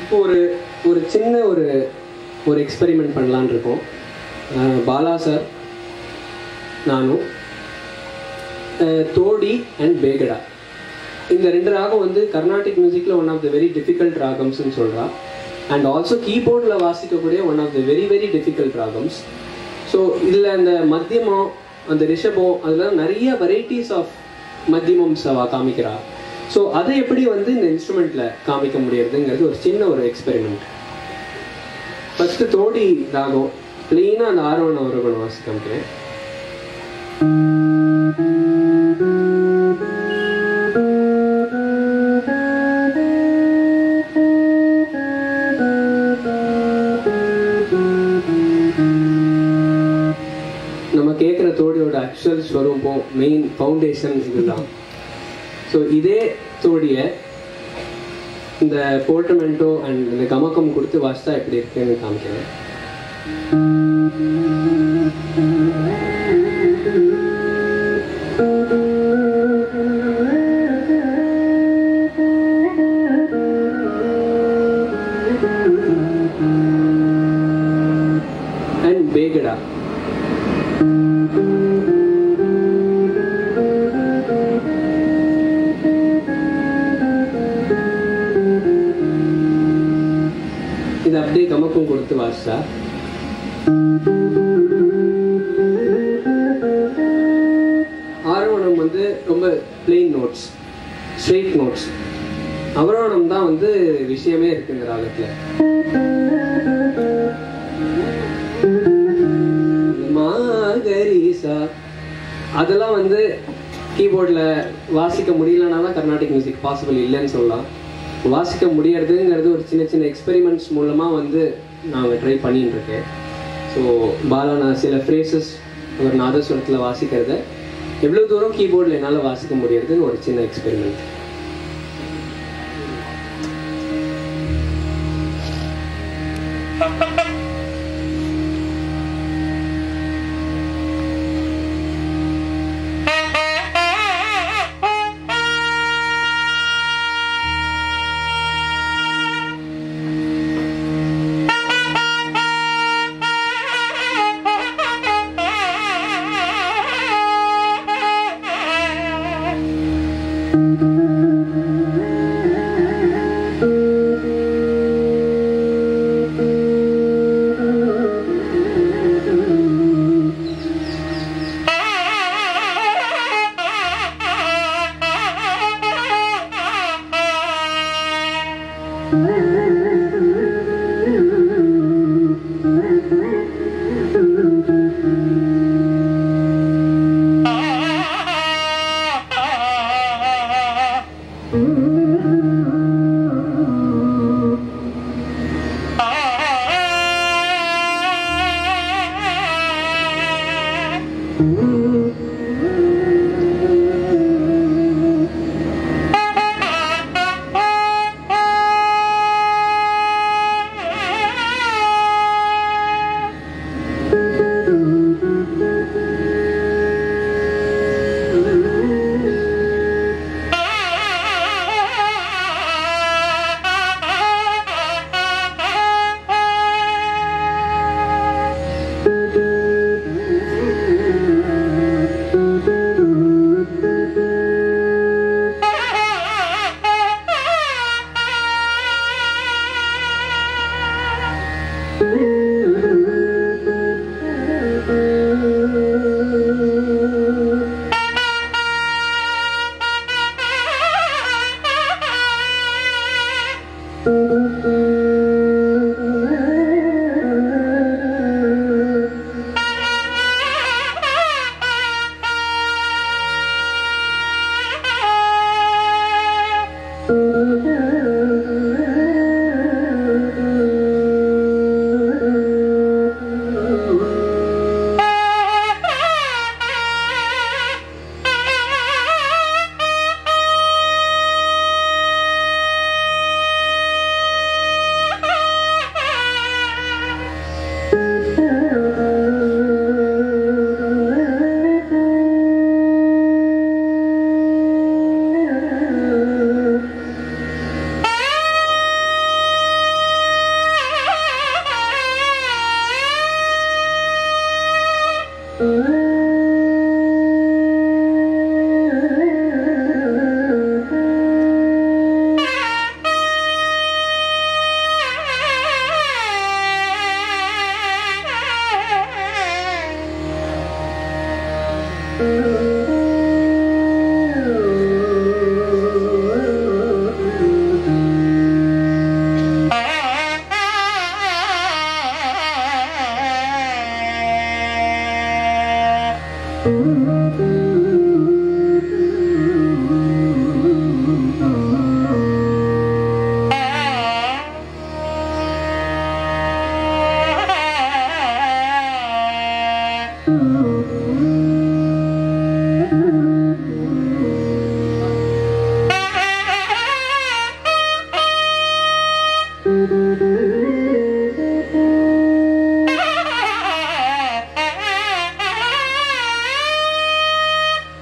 இப்போ ஒரு ஒரு சின்ன ஒரு ஒரு எக்ஸ்பெரிமெண்ட் பண்ணலான்னு இருக்கோம் அஹ் பாலா சார் நானும் அஹ் தோடி அண்ட் பேகடா இந்த ரெண்டு ராகம் வந்து கர்நாடிக் மியூசிக்கில் one of the very difficult ராகம்ஸ்னு சொல்கிறா அண்ட் ஆல்சோ கீபோர்டில் வாசிக்கக்கூடிய one of the very very difficult ragams so இதில் அந்த மத்தியமம் அந்த ரிஷபம் அதெல்லாம் நிறைய வெரைட்டிஸ் ஆஃப் மத்தியமம்ஸ் அவ காமிக்கிறா ஸோ அதை எப்படி வந்து இந்த இன்ஸ்ட்ருமெண்ட்டில் காமிக்க முடியறதுங்கிறது ஒரு சின்ன ஒரு எக்ஸ்பெரிமெண்ட் ஃபஸ்ட்டு தோடி ராகம் ப்ளெயினாக அந்த ஆரோவண அவரோகணம் வாசி காமிக்கிறேன் நம்ம கேட்குற தோடியோட ஆக்சுவல் ஸ்வரூபம் மெயின் ஃபவுண்டேஷன் இதுதான் ஸோ இதே தோடியை இந்த போர்ட்டமெண்டோ அண்ட் இந்த கமக்கம் கொடுத்து வாசித்தா எப்படி இருக்குன்னு காமிக்கிறேன் அண்ட் பேகடா இது அப்படியே கமக்கம் கொடுத்து வாசிச்சா ஆரோகணம் வந்து ரொம்ப பிளெயின் நோட்ஸ் ஸ்ட்ரெயிட் நோட்ஸ் அவரோகணம் தான் வந்து விஷயமே இருக்கு இந்த ராகத்துல மாகரிசா அதெல்லாம் வந்து கீபோர்டில் வாசிக்க முடியலனா தான் கர்நாடிக் மியூசிக் பாசிபிள் இல்லைன்னு சொல்லலாம் வாசிக்க முடியறதுங்கிறது ஒரு சின்ன சின்ன எக்ஸ்பெரிமெண்ட்ஸ் மூலமாக வந்து நாங்கள் ட்ரை பண்ணிட்டு இருக்கேன் ஸோ பாலா நான் சில ஃப்ரேசஸ் ஒரு நாதஸ்வரத்தில் வாசிக்கிறத எவ்வளோ தூரம் கீபோர்டில் என்னால் வாசிக்க முடியறதுன்னு ஒரு சின்ன experiment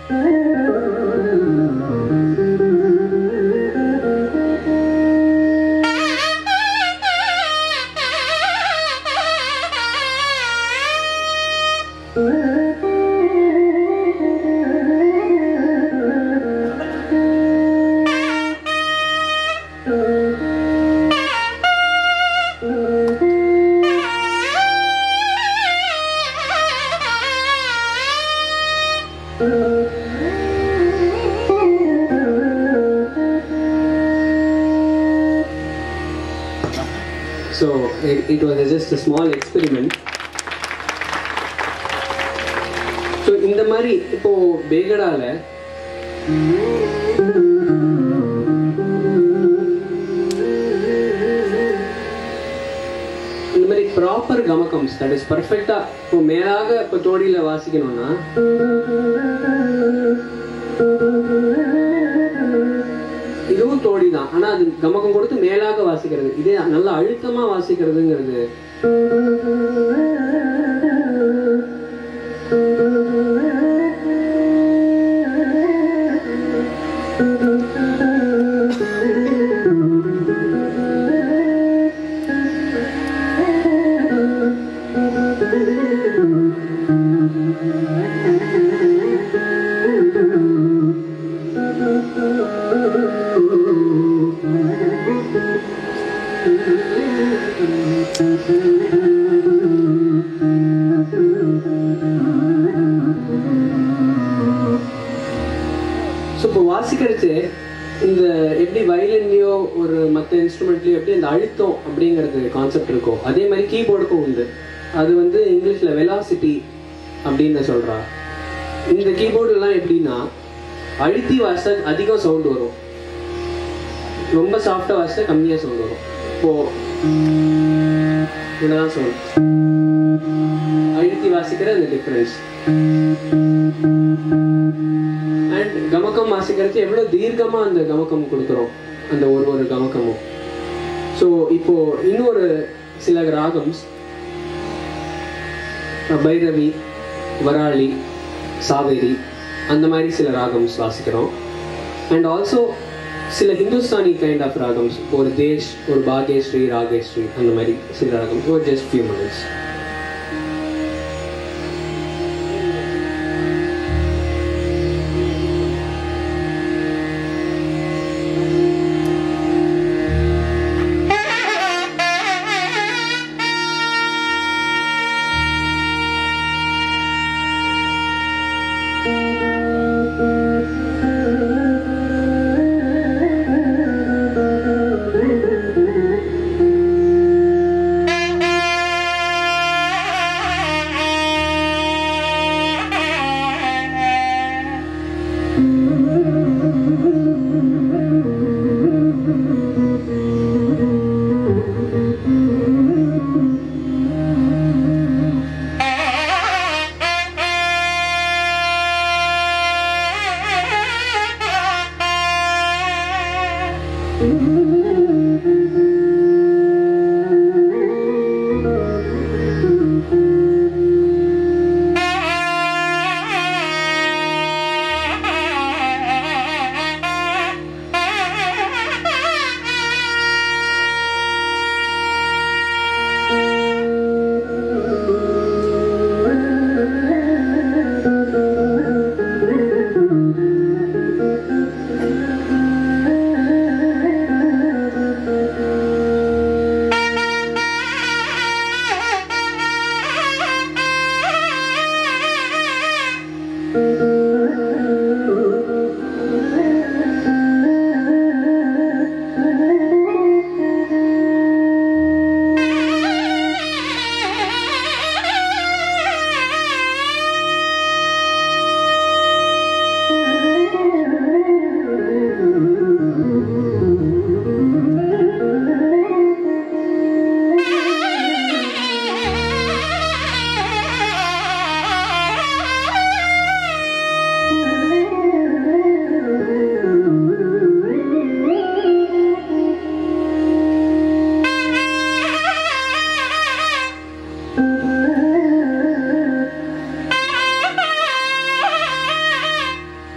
So it, it was just a small experiment. So இந்த மாதிரி இப்போ பேகடால இந்த மாதிரி ப்ராப்பர் கமகம்ஸ் தட் இஸ் பர்ஃபெக்டா இப்போ மேலாக இப்போ தோடியில வாசிக்கணும்னா இதுவும் தோடி தான் ஆனா அது கமகம் கொடுத்து மேலாக வாசிக்கிறது இதே நல்ல அழுத்தமா வாசிக்கிறதுங்கிறது ஸோ இப்போ வாசிக்கிறச்சு இந்த எப்படி வயலின்லயோ ஒரு மற்ற இன்ஸ்ட்ருமெண்ட்லயோ எப்படி அந்த அழுத்தம் அப்படிங்கிறது கான்செப்ட் இருக்கும் அதே மாதிரி கீபோர்டுக்கும் உண்டு அது வந்து இங்கிலீஷில் வெலாசிட்டி அப்படின்னு சொல்றா இந்த கீபோர்டுலாம் எப்படின்னா அழுத்தி வாசித்தா அதிகம் சவுண்ட் வரும் ரொம்ப சாஃப்டாக வாசித்தா கம்மியாக சவுண்ட் வரும் இப்போ இவ்வளோதான் சவுண்ட் அழுத்தி வாசிக்கிற அந்த டிஃப்ரென்ஸ் அண்ட் கமக்கம் வாசிக்கிறது எவ்வளோ தீர்க்கமா அந்த கமக்கம் கொடுக்குறோம் அந்த ஒரு ஒரு கமக்கமும் ஸோ இப்போ இன்னொரு சில ராகம்ஸ் பைரவி வராளி சாவேரி அந்த மாதிரி சில ராகம்ஸ் வாசிக்கிறோம் அண்ட் ஆல்சோ சில ஹிந்துஸ்தானி கைண்ட் ஆஃப் ராகம்ஸ் ஒரு தேஷ் ஒரு பாகேஸ்ரீ ராகேஸ்ரீ அந்த மாதிரி சில ராகம்ஸ் ஒரு just few minutes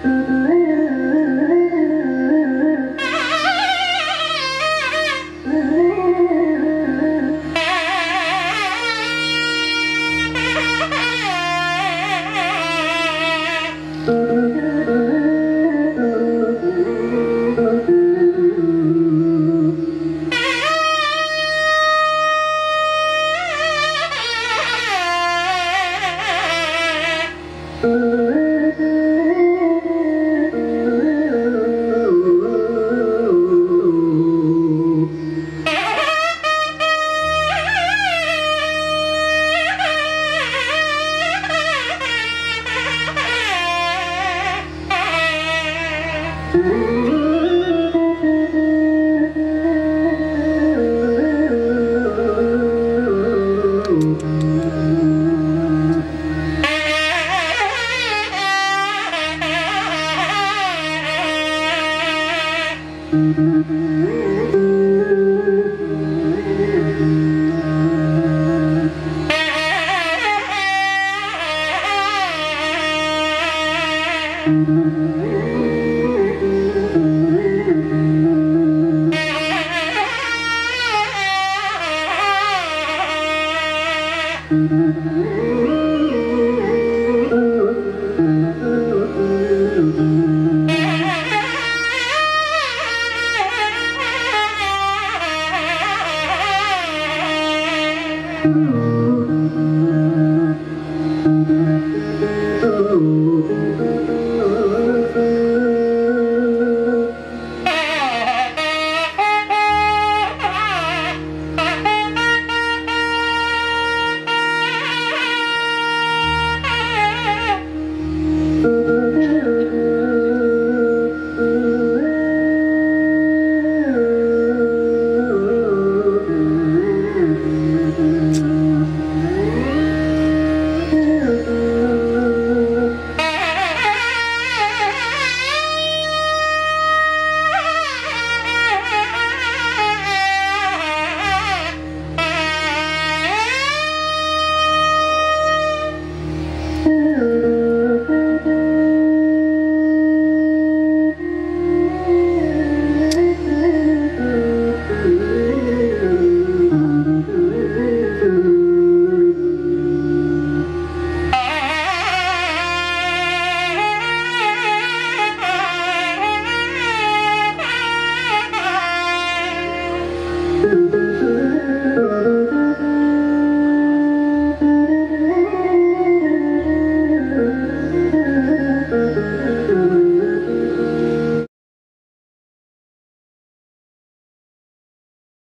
Thank you.